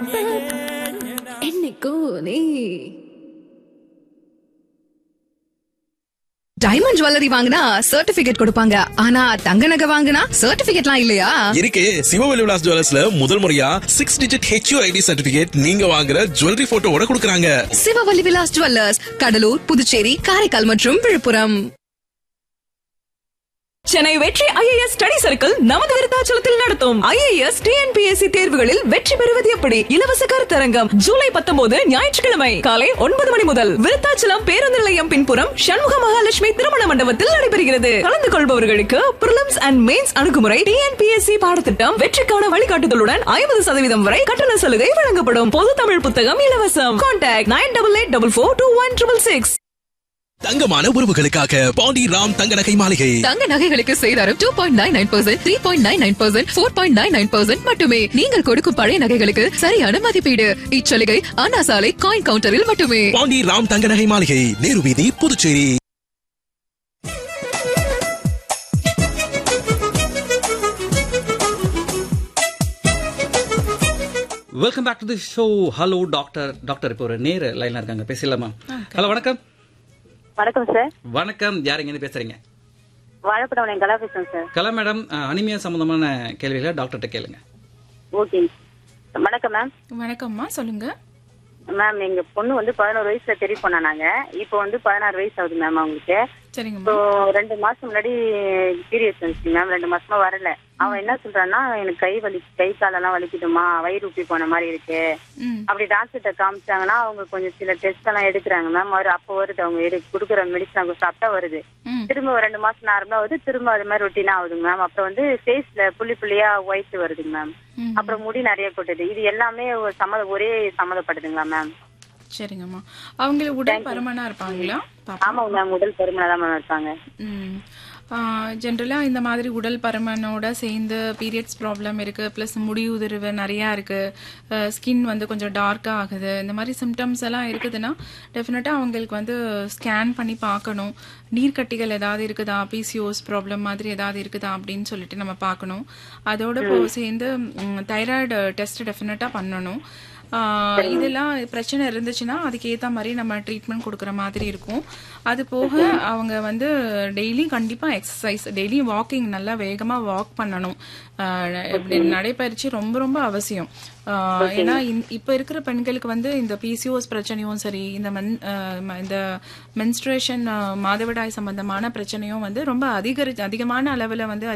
என்னைக்கும் நீ diamond jewellery வாங்கினா சர்டிபிகேட் கொடுப்பாங்க ஆனா தங்க நகை வாங்கினா சர்டிபிகேட்லாம் இல்லையா இருக்கு சிவவெளி விலாஸ் ஜுவல்லர்ஸ்ல முதல் முறையா six digit HU ID certificate நீங்க வாங்குற ஜுவல்லரி போட்டோவோட கொடுக்கறாங்க சிவவல்லி விலாஸ் ஜுவல்லர்ஸ் கடலூர் புதுச்சேரி காரைக்கால் மற்றும் விழுப்புரம் சென்னை வெற்றி ஐஏஎஸ் ஸ்டடி சர்க்கிள் நமது விருத்தாச்சலத்தில் நடத்தும் ஐஏஎஸ் டிஎன்பிஎஸ்சி தேர்வுகளில் வெற்றி பெறுவது எப்படி இலவச கருத்தரங்கம் ஜூலை பத்தொன்பது ஞாயிற்றுக்கிழமை காலை ஒன்பது மணி முதல் விருத்தாச்சலம் பேருந்து நிலையம் பின்புறம் சண்முக மகாலட்சுமி திருமண மண்டபத்தில் நடைபெறுகிறது கலந்து கொள்பவர்களுக்கு பிரிலிம்ஸ் அண்ட் மெயின்ஸ் அணுகுமுறை டிஎன்பிஎஸ்சி பாடத்திட்டம் வெற்றிக்கான வழிகாட்டுதலுடன் ஐம்பது சதவீதம் வரை கட்டண சலுகை வழங்கப்படும் பொது தமிழ் புத்தகம் இலவசம் contact nine double eight double four two one triple six தங்கமான உறவுகளுக்காக பாண்டி ராம் தங்க நகை மாளிகை தங்க நகைகளுக்கு சேதாரம் two point nine nine percent three point nine nine percent four point nine nine percent மட்டுமே நீங்கள் கொடுக்கும் பழைய நகைகளுக்கு சரியான மதிப்பீடு இச்சலுகை அண்ணா சாலை காயின் கவுண்டரில் மட்டுமே பாண்டி ராம் தங்க நகை மாளிகை நேரு வீதி Puducherry welcome back to the show hello doctor doctor இப்போ ஒரு நேர லைன்ல இருக்காங்க பேசலாமா ஹலோ வணக்கம் வணக்கம் சார் வணக்கம் யார் இருந்து பேசுறீங்க வாழைப்படம் கலா பேசுறேன் சார் கலா மேடம் அனிமியா சம்பந்தமான கேள்விகளை டாக்டர்கிட்ட கேளுங்க ஓகே வணக்கம் மேம் வணக்கம்மா சொல்லுங்க மேம் எங்க பொண்ணு வந்து பதினோரு வயசுல தெரிய பண்ணாங்க இப்போ வந்து பதினாறு வயசு ஆகுது மேம் அவங்களுக்கு இப்போ சரிங்கம்மா ரெண்டு மாசம் முன்னாடி பீரியட்ஸ் வந்துச்சு மேம் ரெண்டு மாசமா வரல அவன் என்ன சொல்றான்னா எனக்கு கை வலி கை காலெல்லாம் வலிக்குதுமா வயிறு உப்பி போன மாதிரி இருக்கு ம் அப்படி டாக்டர்கிட்ட காமிச்சாங்கன்னா அவங்க கொஞ்சம் சில டெஸ்ட் எல்லாம் எடுக்கிறாங்க மேம் அவர் அப்போ வருது அவங்க எடு கொடுக்குற மெடிசன் அவங்க சாப்பிட்டா வருது ம் திரும்ப ஒரு ரெண்டு மாசம் நார்மலா வருது திரும்ப அது மாதிரி ரொட்டீனா ஆகுதுங்க மேம் அப்புறம் வந்து ஃபேஸ்ல புள்ளி புள்ளியா ஒயிட் வருதுங்க மேம் ம். அப்புறம் முடி நிறைய கொட்டுது இது எல்லாமே ஒரு சம்மத ஒரே சம்மந்தப்படுதுங்களா மேம் சரிங்கம்மா அவங்களுக்கு உடல் பருமனா இருப்பாங்களா பாப்பா ஆமாங்க மேம் உடல் பருமனா தான் மேம் இருப்பாங்க ம் ஜென்ரலாக இந்த மாதிரி உடல் பருமனோட சேர்ந்து பீரியட்ஸ் ப்ராப்ளம் இருக்கு ப்ளஸ் முடி உதிர்வு நிறையா இருக்கு ஸ்கின் வந்து கொஞ்சம் டார்க்காக ஆகுது இந்த மாதிரி சிம்டம்ஸ் எல்லாம் இருக்குதுன்னா டெஃபினட்டாக அவங்களுக்கு வந்து ஸ்கேன் பண்ணி பார்க்கணும் நீர்க்கட்டிகள் ஏதாவது இருக்குதா பிசிஓஸ் ப்ராப்ளம் மாதிரி ஏதாவது இருக்குதா அப்படின்னு சொல்லிட்டு நம்ம பார்க்கணும் அதோட போ சேர்ந்து தைராய்டு டெஸ்ட் டெஃபினட்டாக பண்ணணும் ஆஹ் இதெல்லாம் பிரச்சனை இருந்துச்சுன்னா அதுக்கு ஏத்த மாதிரி நம்ம ட்ரீட்மெண்ட் கொடுக்குற மாதிரி இருக்கும் அது போக அவங்க வந்து டெய்லி கண்டிப்பா எக்ஸசைஸ் டெய்லி வாக்கிங் நல்லா வேகமா வாக் பண்ணணும் ஆஹ் இப்படி நடைப்பயிற்சி ரொம்ப ரொம்ப அவசியம் ஆஹ் ஏன்னா இந்த- இப்ப இருக்கிற பெண்களுக்கு வந்து இந்த பிசிஓஸ் பிரச்சனையும் சரி இந்த மென் ஆஹ் ம- இந்த மென்ஸ்ட்ரேஷன் மாதவிடாய் சம்பந்தமான பிரச்சனையும் வந்து ரொம்ப அதிகரி அதிகமான அளவுல வந்து